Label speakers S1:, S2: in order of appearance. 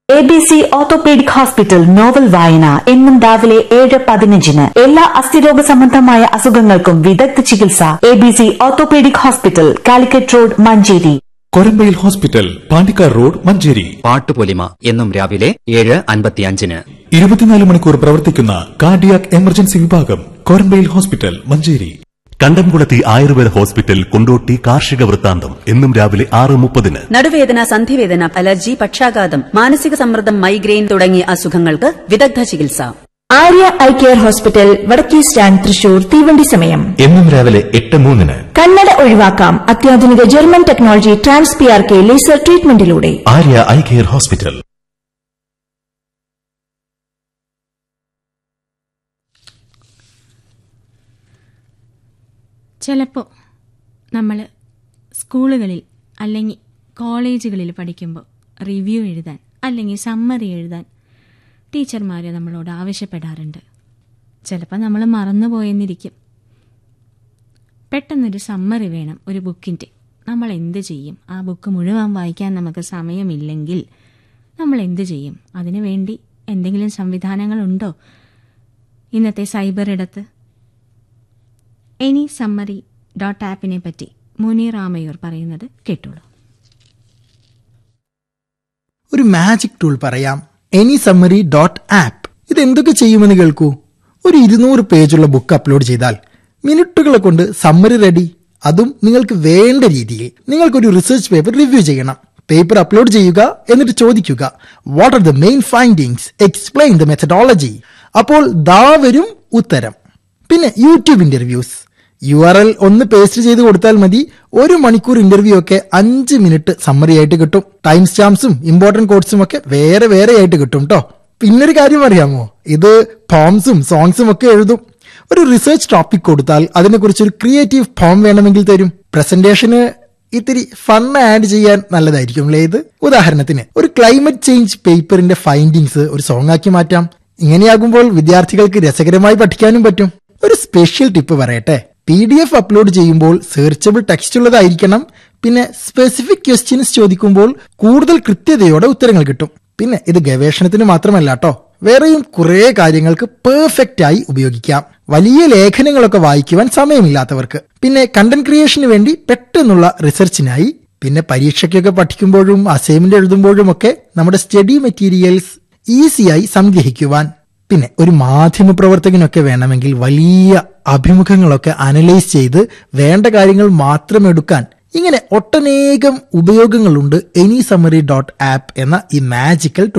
S1: A B C orthopaedic hospital novel വായന എന്നും രാവിലെ ഏഴ് പതിനഞ്ചിന് എല്ലാ അസ്ഥിരോഗ സംബന്ധമായ അസുഖങ്ങൾക്കും വിദഗ്ധ ചികിത്സ A B C orthopaedic hospital Calicut road Manjeri
S2: കൊരമ്പയിൽ ഹോസ്പിറ്റൽ പാണ്ടിക്കാർ റോഡ് മഞ്ചേരി
S3: പാട്ടുപൊലിമ എന്നും രാവിലെ ഏഴ് അൻപത്തിയഞ്ചിന്
S2: ഇരുപത്തിനാല് മണിക്കൂർ പ്രവർത്തിക്കുന്ന കാർഡിയാക് എമർജൻസി വിഭാഗം കൊരമ്പയിൽ ഹോസ്പിറ്റൽ മഞ്ചേരി
S4: കണ്ടംകുളത്തി ആയുർവേദ ഹോസ്പിറ്റൽ കൊണ്ടോട്ടി കാർഷിക വൃത്താന്തം എന്നും രാവിലെ ആറ് മുപ്പതിന്
S5: നടുവേദന സന്ധിവേദന അലർജി പക്ഷാഘാതം മാനസിക സമ്മർദ്ദം മൈഗ്രെയിൻ തുടങ്ങിയ അസുഖങ്ങൾക്ക് വിദഗ്ധ ചികിത്സ
S6: ആര്യ ഐ കെയർ ഹോസ്പിറ്റൽ വടക്കേ സ്റ്റാൻഡ് തൃശൂർ തീവണ്ടി സമയം
S4: എന്നും രാവിലെ എട്ട് മൂന്നിന്
S6: കണ്ണട ഒഴിവാക്കാം അത്യാധുനിക German technology trans P R K laser ട്രീറ്റ്മെന്റിലൂടെ
S4: ആര്യ ഐ കെയർ ഹോസ്പിറ്റൽ
S7: ചിലപ്പോൾ നമ്മൾ സ്കൂളുകളിൽ അല്ലെങ്കിൽ കോളേജുകളിൽ പഠിക്കുമ്പോൾ റിവ്യൂ എഴുതാൻ അല്ലെങ്കിൽ സമ്മറി എഴുതാൻ ടീച്ചർമാർ നമ്മളോട് ആവശ്യപ്പെടാറുണ്ട് ചിലപ്പോൾ നമ്മൾ മറന്നുപോയെന്നിരിക്കും പെട്ടെന്നൊരു സമ്മറി വേണം ഒരു ബുക്കിൻ്റെ നമ്മൾ എന്ത് ചെയ്യും ആ ബുക്ക് മുഴുവൻ വായിക്കാൻ നമുക്ക് സമയമില്ലെങ്കിൽ നമ്മൾ എന്ത് ചെയ്യും അതിനു വേണ്ടി എന്തെങ്കിലും സംവിധാനങ്ങളുണ്ടോ ഇന്നത്തെ സൈബർ ഇടത്ത് എനി സമ്മറി ഡോട്ട് ആപ്പിനെ പറ്റി മുനീർ ആമയൂർ പറയുന്നത് കേട്ടോളൂ
S8: ഒരു മാജിക് ടൂൾ പറയാം എനി സമ്മറി ഡോട്ട് ആപ്പ് ഇത് എന്തൊക്കെ ചെയ്യുമെന്ന് കേൾക്കൂ ഒരു ഇരുന്നൂറ് പേജുള്ള ബുക്ക് അപ്ലോഡ് ചെയ്താൽ മിനിറ്റുകളെ കൊണ്ട് സമ്മറി റെഡി അതും നിങ്ങൾക്ക് വേണ്ട രീതിയിൽ നിങ്ങൾക്കൊരു റിസർച്ച് പേപ്പർ റിവ്യൂ ചെയ്യണം പേപ്പർ അപ്ലോഡ് ചെയ്യുക എന്നിട്ട് ചോദിക്കുക what are the main findings explain the methodology അപ്പോൾ ദാ വരും ഉത്തരം പിന്നെ YouTube interviews U R L ഒന്ന് പേസ്റ്റ് ചെയ്ത് കൊടുത്താൽ മതി ഒരു മണിക്കൂർ ഇന്റർവ്യൂ ഒക്കെ അഞ്ച് മിനിറ്റ് സമ്മറി ആയിട്ട് കിട്ടും ടൈം സ്റ്റാമ്പ്സും ഇമ്പോർട്ടന്റ് കോഡ്സും ഒക്കെ വേറെ വേറെ ആയിട്ട് കിട്ടും കേട്ടോ പിന്നൊരു കാര്യം അറിയാമോ ഇത് ഫോംസും സോങ്സും ഒക്കെ എഴുതും ഒരു റിസർച്ച് ടോപ്പിക് കൊടുത്താൽ അതിനെക്കുറിച്ച് ഒരു ക്രിയേറ്റീവ് ഫോം വേണമെങ്കിൽ തരും പ്രസന്റേഷന് ഇത്തിരി ഫൺ ആഡ് ചെയ്യാൻ നല്ലതായിരിക്കും അല്ലേ ഇത് ഉദാഹരണത്തിന് ഒരു ക്ലൈമറ്റ് ചേഞ്ച് പേപ്പറിന്റെ ഫൈൻഡിങ്സ് ഒരു സോങ് ആക്കി മാറ്റാം ഇങ്ങനെയാകുമ്പോൾ വിദ്യാർത്ഥികൾക്ക് രസകരമായി പഠിക്കാനും പറ്റും ഒരു സ്പെഷ്യൽ ടിപ്പ് പറയട്ടെ പി ഡി എഫ് അപ്ലോഡ് ചെയ്യുമ്പോൾ സെർച്ചബിൾ ടെക്സ്റ്റ് ഉള്ളതായിരിക്കണം പിന്നെ സ്പെസിഫിക് ക്വസ്റ്റ്യൻസ് ചോദിക്കുമ്പോൾ കൂടുതൽ കൃത്യതയോടെ ഉത്തരങ്ങൾ കിട്ടും പിന്നെ ഇത് ഗവേഷണത്തിന് മാത്രമല്ല കേട്ടോ വേറെയും കുറേ കാര്യങ്ങൾക്ക് പെർഫെക്റ്റ് ആയി ഉപയോഗിക്കാം വലിയ ലേഖനങ്ങളൊക്കെ വായിക്കുവാൻ സമയമില്ലാത്തവർക്ക് പിന്നെ കണ്ടന്റ് ക്രിയേഷന് വേണ്ടി പെട്ടെന്നുള്ള റിസർച്ചിനായി പിന്നെ പരീക്ഷയ്ക്കൊക്കെ പഠിക്കുമ്പോഴും അസൈൻമെന്റ് എഴുതുമ്പോഴും ഒക്കെ നമ്മുടെ സ്റ്റഡി മെറ്റീരിയൽസ് ഈസിയായി സംഗ്രഹിക്കുവാൻ പിന്നെ ഒരു മാധ്യമ പ്രവർത്തകനൊക്കെ വേണമെങ്കിൽ വലിയ അഭിമുഖങ്ങളൊക്കെ അനലൈസ് ചെയ്ത് വേണ്ട കാര്യങ്ങൾ മാത്രം എടുക്കാൻ ഇങ്ങനെ ഒട്ടനേകം ഉപയോഗങ്ങളുണ്ട് എനി സമ്മറി ഡോട്ട് ആപ്പ് എന്ന ഈ മാജിക്കൽ